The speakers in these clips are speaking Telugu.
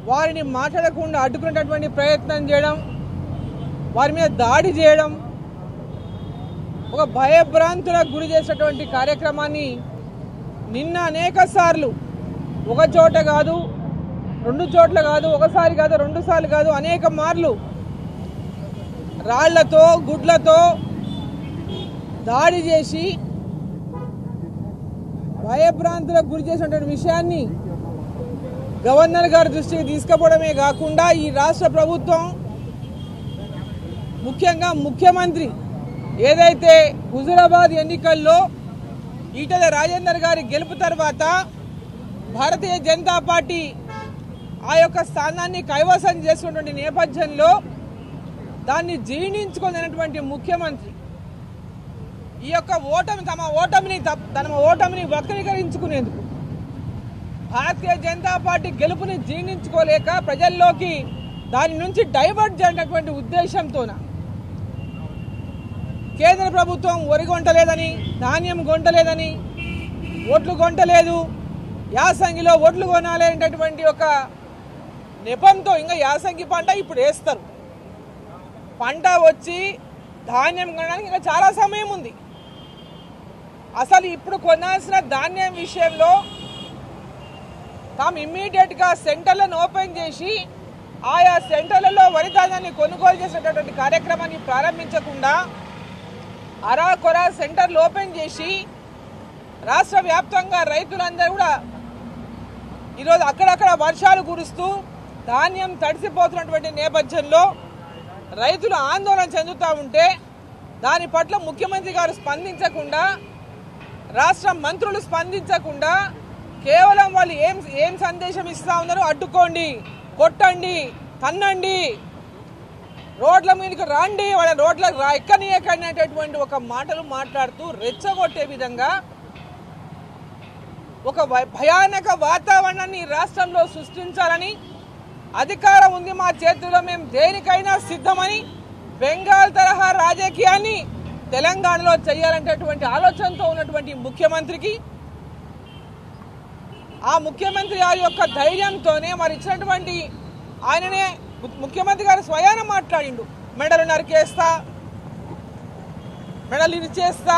వారిని మాట్లాడకుండా అడ్డుకునేటటువంటి ప్రయత్నం చేయడం వారి మీద దాడి చేయడం ఒక భయభ్రాంతులకు గురి చేసేటువంటి కార్యక్రమాన్ని నిన్న అనేక సార్లు ఒక చోట కాదు రెండు చోట్ల కాదు ఒకసారి కాదు రెండు సార్లు కాదు అనేక మార్లు రాళ్లతో గుడ్లతో దాడి చేసి భయభ్రాంతులకు గురి చేసినటువంటి విషయాన్ని గవర్నర్ గారి దృష్టికి తీసుకుపోవడమే కాకుండా ఈ రాష్ట్ర ప్రభుత్వం ముఖ్యంగా ముఖ్యమంత్రి ఏదైతే హుజురాబాద్ ఎన్నికల్లో ఈటల రాజేందర్ గారి గెలుపు తర్వాత భారతీయ జనతా పార్టీ ఆ యొక్క స్థానాన్ని కైవసం చేసుకున్నటువంటి నేపథ్యంలో దాన్ని జీర్ణించుకున్నటువంటి ముఖ్యమంత్రి ఈ యొక్క ఓటమి తమ ఓటమిని తప్- తమ ఓటమిని వక్రీకరించుకునేందుకు భారతీయ జనతా పార్టీ గెలుపుని జీర్ణించుకోలేక ప్రజల్లోకి దాని నుంచి డైవర్ట్ చేసినటువంటి ఉద్దేశంతోన కేంద్ర ప్రభుత్వం వరి కొంటలేదని ధాన్యం కొంటలేదని ఓట్లు కొంటలేదు యాసంగిలో ఓట్లు కొనాలి అనేటటువంటి ఒక నెపంతో ఇంకా యాసంగి పంట ఇప్పుడు వేస్తారు పంట వచ్చి ధాన్యం కొనడానికి ఇంకా చాలా సమయం ఉంది అసలు ఇప్పుడు కొనాల్సిన ధాన్యం విషయంలో తాము ఇమ్మీడియట్గా సెంటర్లను ఓపెన్ చేసి ఆయా సెంటర్లలో వరి ధాన్యాన్ని కొనుగోలు చేసేటటువంటి కార్యక్రమాన్ని ప్రారంభించకుండా అరా కొరా సెంటర్లు ఓపెన్ చేసి రాష్ట్ర వ్యాప్తంగా రైతులందరూ కూడా ఈరోజు అక్కడక్కడ వర్షాలు కురుస్తూ ధాన్యం తడిసిపోతున్నటువంటి నేపథ్యంలో రైతులు ఆందోళన చెందుతూ ఉంటే దాని పట్ల ముఖ్యమంత్రి గారు స్పందించకుండా రాష్ట్ర మంత్రులు స్పందించకుండా కేవలం వాళ్ళు ఏం ఏం సందేశం ఇస్తా ఉన్నారో అడ్డుకోండి కొట్టండి తన్నండి రోడ్ల మీదకి రండి వాళ్ళ రోడ్లకు రా ఎక్కనీయకండి అనేటటువంటి ఒక మాటలు మాట్లాడుతూ రెచ్చగొట్టే విధంగా ఒక భ- భయానక వాతావరణాన్ని ఈ రాష్ట్రంలో సృష్టించాలని అధికారం ఉంది మా చేతుల్లో మేము దేనికైనా సిద్ధమని బెంగాల్ తరహా రాజకీయాన్ని తెలంగాణలో చేయాలనేటటువంటి ఆలోచనతో ఉన్నటువంటి ముఖ్యమంత్రికి ఆ ముఖ్యమంత్రి గారి యొక్క ధైర్యంతోనే మరి ఇచ్చినటువంటి ఆయననే ము- ముఖ్యమంత్రి గారు స్వయాన మాట్లాడిండు మెడలు నరికేస్తా మెడలు ఇరిచేస్తా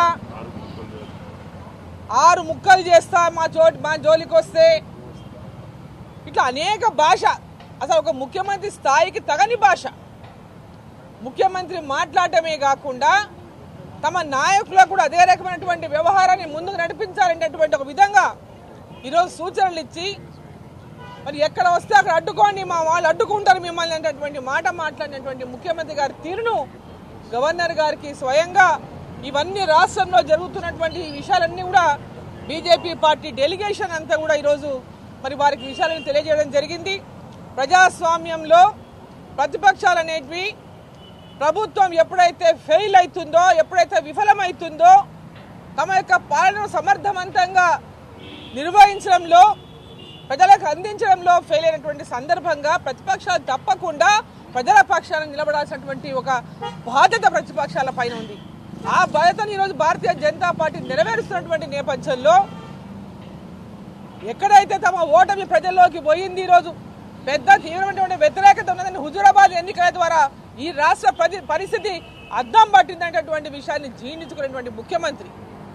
ఆరు ముక్కలు చేస్తా మా చోటు మా జోలికి వస్తే ఇట్లా అనేక భాష అసలు ఒక ముఖ్యమంత్రి స్థాయికి తగని భాష ముఖ్యమంత్రి మాట్లాడటమే కాకుండా తమ నాయకులకు కూడా అదే రకమైనటువంటి వ్యవహారాన్ని ముందుకు నడిపించాలనేటువంటి ఒక విధంగా ఈరోజు సూచనలు ఇచ్చి మరి ఎక్కడ వస్తే అక్కడ అడ్డుకోండి మా వాళ్ళు అడ్డుకుంటారు మిమ్మల్ని అనేటటువంటి మాట మాట్లాడినటువంటి ముఖ్యమంత్రి గారి తీరును గవర్నర్ గారికి స్వయంగా ఇవన్నీ రాష్ట్రంలో జరుగుతున్నటువంటి ఈ విషయాలన్నీ కూడా బీజేపీ పార్టీ డెలిగేషన్ అంతా కూడా ఈరోజు మరి వారికి విషయాలను తెలియజేయడం జరిగింది ప్రజాస్వామ్యంలో ప్రతిపక్షాలు అనేటివి ప్రభుత్వం ఎప్పుడైతే ఫెయిల్ అవుతుందో ఎప్పుడైతే విఫలమవుతుందో తమ యొక్క పాలనను సమర్థవంతంగా నిర్వహించడంలో ప్రజలకు అందించడంలో ఫెయిల్ అయినటువంటి సందర్భంగా ప్రతిపక్షాలు తప్పకుండా ప్రజల పక్షాన నిలబడాల్సినటువంటి ఒక బాధ్యత ప్రతిపక్షాల పైన ఉంది ఆ బాధ్యతను ఈరోజు భారతీయ జనతా పార్టీ నెరవేరుస్తున్నటువంటి నేపథ్యంలో ఎక్కడైతే తమ ఓటమి ప్రజల్లోకి పోయింది ఈరోజు పెద్ద తీవ్రమైనటువంటి వ్యతిరేకత ఉన్నదని హుజూరాబాద్ ఎన్నికల ద్వారా ఈ రాష్ట్ర ప్రతి- పరిస్థితి అద్దం పట్టిందనేటటువంటి విషయాన్ని జీర్ణించుకున్నటువంటి ముఖ్యమంత్రి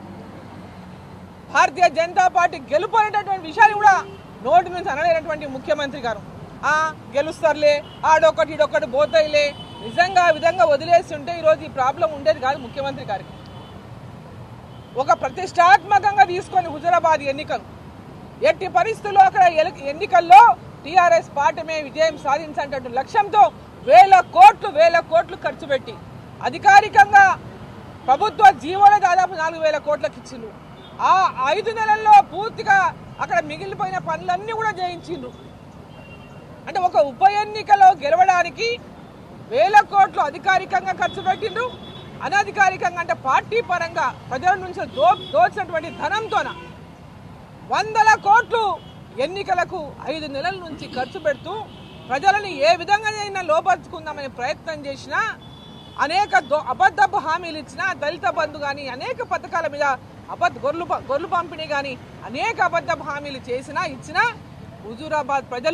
భారతీయ జనతా పార్టీ గెలుపు అనేటటువంటి విషయాన్ని కూడా నోటి నుంచి అనలేనటువంటి ముఖ్యమంత్రి గారు ఆ గెలుస్తారులే ఆడొకటి ఇడొకటి పోతాయిలే నిజంగా ఆ విధంగా వదిలేసి ఉంటే ఈరోజు ఈ ప్రాబ్లం ఉండేది కాదు ముఖ్యమంత్రి గారికి ఒక ప్రతిష్టాత్మకంగా తీసుకొని హుజరాబాద్ ఎన్నికలు ఎట్టి పరిస్థితుల్లో అక్కడ ఎల- ఎన్నికల్లో టీఆర్ఎస్ పార్టీమే విజయం సాధించాలనే లక్ష్యంతో వేల కోట్లు వేల కోట్లు ఖర్చు పెట్టి అధికారికంగా ప్రభుత్వ జీవోలో దాదాపు నాలుగు వేల కోట్లకు ఇచ్చిండ్రు ఆ ఐదు నెలల్లో పూర్తిగా అక్కడ మిగిలిపోయిన పనులన్నీ కూడా చేయించిండ్రు అంటే ఒక ఉప ఎన్నికలో గెలవడానికి వేల కోట్లు అధికారికంగా ఖర్చు పెట్టిండ్రు అనధికారికంగా అంటే పార్టీ పరంగా ప్రజల నుంచి దో దోచినటువంటి ధనంతోన వందల కోట్లు ఎన్నికలకు ఐదు నెలల నుంచి ఖర్చు పెడుతూ ప్రజలని ఏ విధంగానైనా లోపరుచుకుందామనే ప్రయత్నం చేసినా అనేక దో- అబద్ధపు హామీలు ఇచ్చినా దళిత బంధు కానీ అనేక పథకాల మీద అబద్ధ గొర్రెలు ప- గొర్రెలు పంపిణీ కానీ అనేక అబద్ధపు హామీలు చేసినా ఇచ్చినా హుజూరాబాద్ ప్రజలు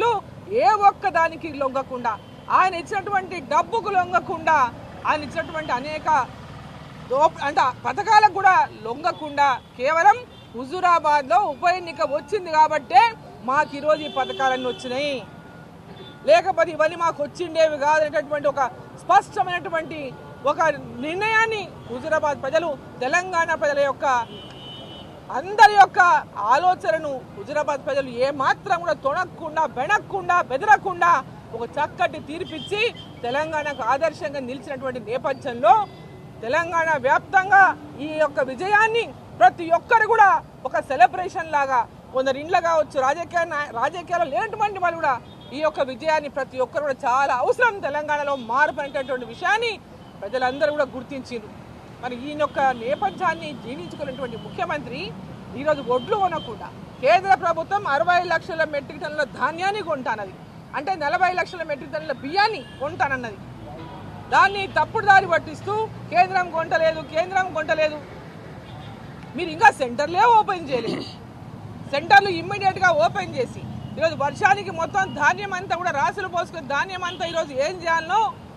ఏ ఒక్క దానికి లొంగకుండా ఆయన ఇచ్చినటువంటి డబ్బుకు లొంగకుండా ఆయన ఇచ్చినటువంటి అనేక దోప్ అంటే పథకాలకు కూడా లొంగకుండా కేవలం హుజూరాబాద్ లో ఉప ఎన్నిక వచ్చింది కాబట్టే మాకు ఈరోజు ఈ పథకాలన్నీ వచ్చినాయి లేకపోతే ఇవన్నీ మాకు వచ్చిండేవి కాదనేటటువంటి ఒక స్పష్టమైనటువంటి ఒక నిర్ణయాన్ని హుజూరాబాద్ ప్రజలు తెలంగాణ ప్రజల యొక్క అందరి యొక్క ఆలోచనను హుజూరాబాద్ ప్రజలు ఏ మాత్రం కూడా తొణక్కుండా బెనక్కుండా బెదరకుండా ఒక చక్కటి తీర్పిచ్చి తెలంగాణకు ఆదర్శంగా నిలిచినటువంటి నేపథ్యంలో తెలంగాణ వ్యాప్తంగా ఈ యొక్క విజయాన్ని ప్రతి ఒక్కరు కూడా ఒక సెలబ్రేషన్ లాగా కొందరు ఇండ్ల కావచ్చు రాజకీయ నాయ- రాజకీయాలు లేనటువంటి వాళ్ళు కూడా ఈ యొక్క విజయాన్ని ప్రతి ఒక్కరు కూడా చాలా అవసరం తెలంగాణలో మార్పు అనేటటువంటి విషయాన్ని ప్రజలందరూ కూడా గుర్తించారు మరి ఈయన యొక్క నేపథ్యాన్ని జీవించుకున్నటువంటి ముఖ్యమంత్రి ఈరోజు ఒడ్లు కొనకుండా కేంద్ర ప్రభుత్వం అరవై లక్షల మెట్రిక్ టన్నుల ధాన్యాన్ని కొంటానది అంటే నలభై లక్షల మెట్రిక్ టన్నుల బియ్యాన్ని కొంటానన్నది దాన్ని తప్పుడు దారి పట్టిస్తూ కేంద్రం కొంటలేదు కేంద్రం కొంటలేదు మీరు ఇంకా సెంటర్లే ఓపెన్ చేయలేదు సెంటర్లు ఇమ్మీడియట్ గా ఓపెన్ చేసి ఈరోజు వర్షానికి మొత్తం ధాన్యం అంతా కూడా రాసులు పోసుకుని ధాన్యం అంతా ఈరోజు ఏం చేయాలనో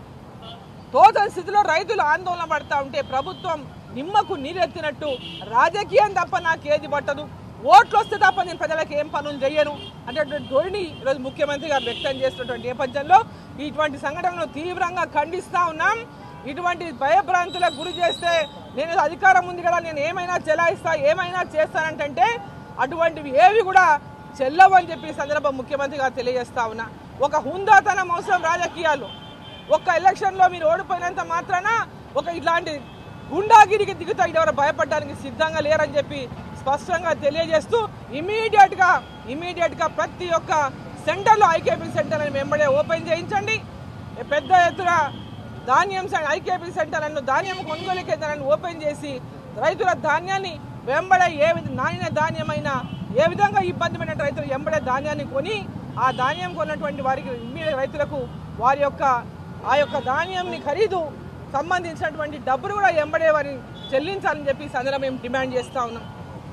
తోచని స్థితిలో రైతులు ఆందోళన పడతా ఉంటే ప్రభుత్వం నిమ్మకు నీరెత్తినట్టు రాజకీయం తప్ప నాకు ఏది పట్టదు ఓట్లు వస్తే తప్ప నేను ప్రజలకు ఏం పనులు చేయను అనేటువంటి ధోరణి ఈరోజు ముఖ్యమంత్రి గారు వ్యక్తం చేస్తున్నటువంటి నేపథ్యంలో ఇటువంటి సంఘటనలు తీవ్రంగా ఖండిస్తా ఉన్నాం ఇటువంటి భయభ్రాంతులకు గురి చేస్తే నేను అధికారం ఉంది కదా నేను ఏమైనా చెలాయిస్తా ఏమైనా చేస్తానంటే అటువంటివి ఏవి కూడా చెల్లవని చెప్పి ఈ సందర్భం ముఖ్యమంత్రి గారు తెలియజేస్తా ఉన్నా ఒక హుందాతనం అవసరం రాజకీయాల్లో ఒక్క ఎలక్షన్ లో మీరు ఓడిపోయినంత మాత్రాన ఒక ఇట్లాంటి గుండాగిరికి దిగుతా ఎవరు భయపడడానికి సిద్ధంగా లేరని చెప్పి స్పష్టంగా తెలియజేస్తూ ఇమీడియట్ గా ఇమీడియట్ గా ప్రతి ఒక్క సెంటర్ లో ఐకేపీ సెంటర్ అని వెంబడే ఓపెన్ చేయించండి పెద్ద ఎత్తున ధాన్యం సెం- ఐకేపీ సెంటర్లను ధాన్యం కొనుగోలు కేంద్రాలను ఓపెన్ చేసి రైతుల ధాన్యాన్ని వెంబడే ఏ విధ నాణ్య ధాన్యమైనా ఏ విధంగా ఇబ్బంది పడిన రైతులు వెంబడే ధాన్యాన్ని కొని ఆ ధాన్యం కొన్నటువంటి వారికి ఇమ్మీడియట్ రైతులకు వారి యొక్క ఆ యొక్క ధాన్యంని ఖరీదు సంబంధించినటువంటి డబ్బులు కూడా ఎంబడే వారిని చెల్లించాలని చెప్పి ఈ సందర్భం మేము డిమాండ్ చేస్తా ఉన్నాం